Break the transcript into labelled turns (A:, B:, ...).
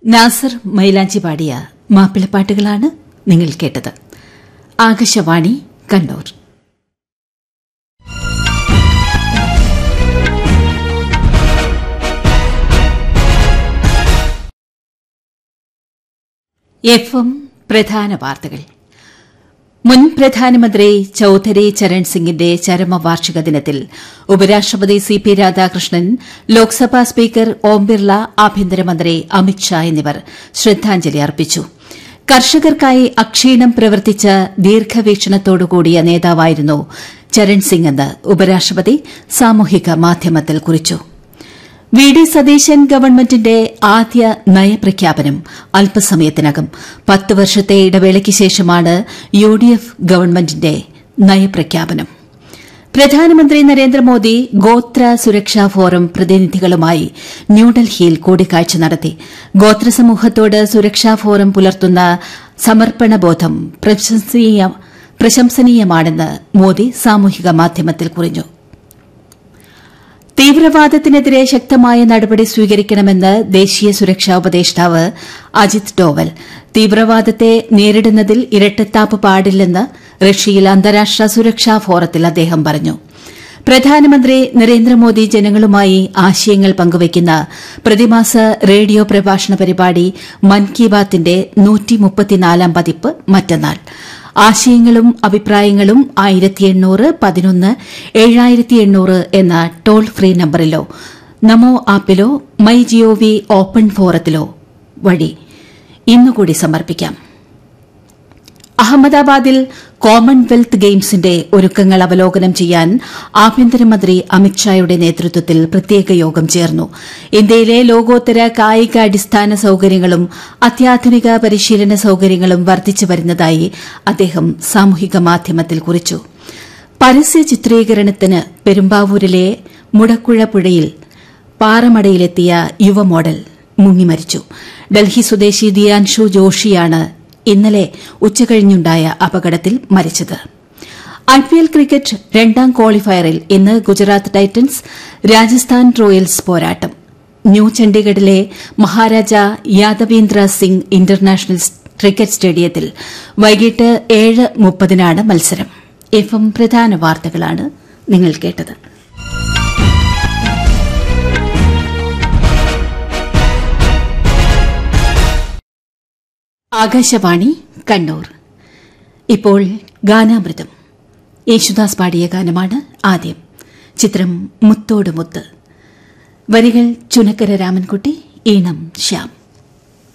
A: നാസർ മൈലാഞ്ചി പാടിയ മാപ്പിളപ്പാട്ടുകളാണ് നിങ്ങൾ കേട്ടത് ആകാശവാണി കണ്ണൂർ എഫ് എം പ്രധാന വാർത്തകൾ മുൻ പ്രധാനമന്ത്രി ചൌധരി ചരൺ സിംഗിന്റെ ചരമവാർഷിക ദിനത്തിൽ ഉപരാഷ്ട്രപതി C P Radhakrishnan Lok Sabha speaker Om Birla ആഭ്യന്തരമന്ത്രി അമിത്ഷാ എന്നിവർ ശ്രദ്ധാഞ്ജലി അർപ്പിച്ചു കർഷകർക്കായി അക്ഷീണം പ്രവർത്തിച്ച ദീർഘവീക്ഷണത്തോടുകൂടിയ നേതാവായിരുന്നു ചരൺ സിംഗ് എന്ന് ഉപരാഷ്ട്രപതി സാമൂഹിക മാധ്യമത്തിൽ കുറിച്ചു വി ഡി സതീശൻ ഗവൺമെന്റിന്റെ ആദ്യ നയപ്രഖ്യാപനം അല്പസമയത്തിനകം പത്ത് വർഷത്തെ ഇടവേളയ്ക്ക് ശേഷമാണ് യു ഡി എഫ് ഗവൺമെന്റിന്റെ നയപ്രഖ്യാപനം പ്രധാനമന്ത്രി നരേന്ദ്രമോദി ഗോത്ര സുരക്ഷാ ഫോറം പ്രതിനിധികളുമായി ന്യൂഡൽഹിയിൽ കൂടിക്കാഴ്ച നടത്തി ഗോത്ര സമൂഹത്തോട് സുരക്ഷാ ഫോറം പുലർത്തുന്ന സമർപ്പണബോധം പ്രശംസനീയമാണെന്ന് മോദി സാമൂഹിക മാധ്യമത്തിൽ കുറിഞ്ഞു തീവ്രവാദത്തിനെതിരെ ശക്തമായ നടപടി സ്വീകരിക്കണമെന്ന് ദേശീയ സുരക്ഷാ ഉപദേഷ്ടാവ് അജിത് ഡോവൽ തീവ്രവാദത്തെ നേരിടുന്നതിൽ ഇരട്ടത്താപ്പ് പാടില്ലെന്ന് റഷ്യയിൽ അന്താരാഷ്ട്ര സുരക്ഷാ ഫോറത്തിൽ അദ്ദേഹം പറഞ്ഞു പ്രധാനമന്ത്രി നരേന്ദ്രമോദി ജനങ്ങളുമായി ആശയങ്ങൾ പങ്കുവയ്ക്കുന്ന പ്രതിമാസ റേഡിയോ പ്രഭാഷണ പരിപാടി മൻ കി ബാത്തിന്റെ പതിപ്പ് മറ്റന്നാൾ ആശയങ്ങളും അഭിപ്രായങ്ങളും ആയിരത്തി എണ്ണൂറ് പതിനൊന്ന് ഏഴായിരത്തി എണ്ണൂറ് എന്ന ടോൾ ഫ്രീ നമ്പറിലോ നമോ ആപ്പിലോ മൈ ജിഒവി ഓപ്പൺ ഫോറത്തിലോ വഴി ഇന്നുകൂടി സമർപ്പിക്കാം അഹമ്മദാബാദിൽ കോമൺവെൽത്ത് ഗെയിംസിന്റെ ഒരുക്കങ്ങൾ അവലോകനം ചെയ്യാൻ ആഭ്യന്തരമന്ത്രി അമിത്ഷായുടെ നേതൃത്വത്തിൽ പ്രത്യേക യോഗം ചേർന്നു ഇന്ത്യയിലെ ലോകോത്തര കായിക അടിസ്ഥാന സൌകര്യങ്ങളും അത്യാധുനിക പരിശീലന സൌകര്യങ്ങളും വർദ്ധിച്ചു വരുന്നതായി അദ്ദേഹം സാമൂഹിക മാധ്യമത്തിൽ കുറിച്ചു പരസ്യ ചിത്രീകരണത്തിന് പെരുമ്പാവൂരിലെ മുടക്കുഴ പുഴയിൽ പാറമടയിലെത്തിയ യുവ മോഡൽ മുങ്ങിമരിച്ചു ഡൽഹി സ്വദേശി ദിയാൻഷു ജോഷിയാണ് ഇന്നലെ ഉച്ചകഴിഞ്ഞുണ്ടായ അപകടത്തിൽ മരിച്ചത് ഐപിഎൽ ക്രിക്കറ്റ് രണ്ടാം ക്വാളിഫയറിൽ ഇന്ന് ഗുജറാത്ത് ടൈറ്റൻസ് രാജസ്ഥാൻ റോയൽസ് പോരാട്ടം ന്യൂ ചണ്ഡീഗഡിലെ മഹാരാജ യാദവീന്ദ്ര സിംഗ് ഇന്റർനാഷണൽ ക്രിക്കറ്റ് സ്റ്റേഡിയത്തിൽ വൈകിട്ട് ഏഴ് മുപ്പതിനാണ് മത്സരം എഫ് എം പ്രധാന വാർത്തകളാണ് നിങ്ങൾ കേട്ടത് ആകാശവാണി കണ്ണൂർ ഇപ്പോൾ ഗാനാമൃതം യേശുദാസ് പാടിയ ഗാനമാണ് ആദ്യം ചിത്രം മുത്തോട് മുത്ത് വരികൾ ചുനക്കര രാമൻകുട്ടി ഈണം ശ്യാം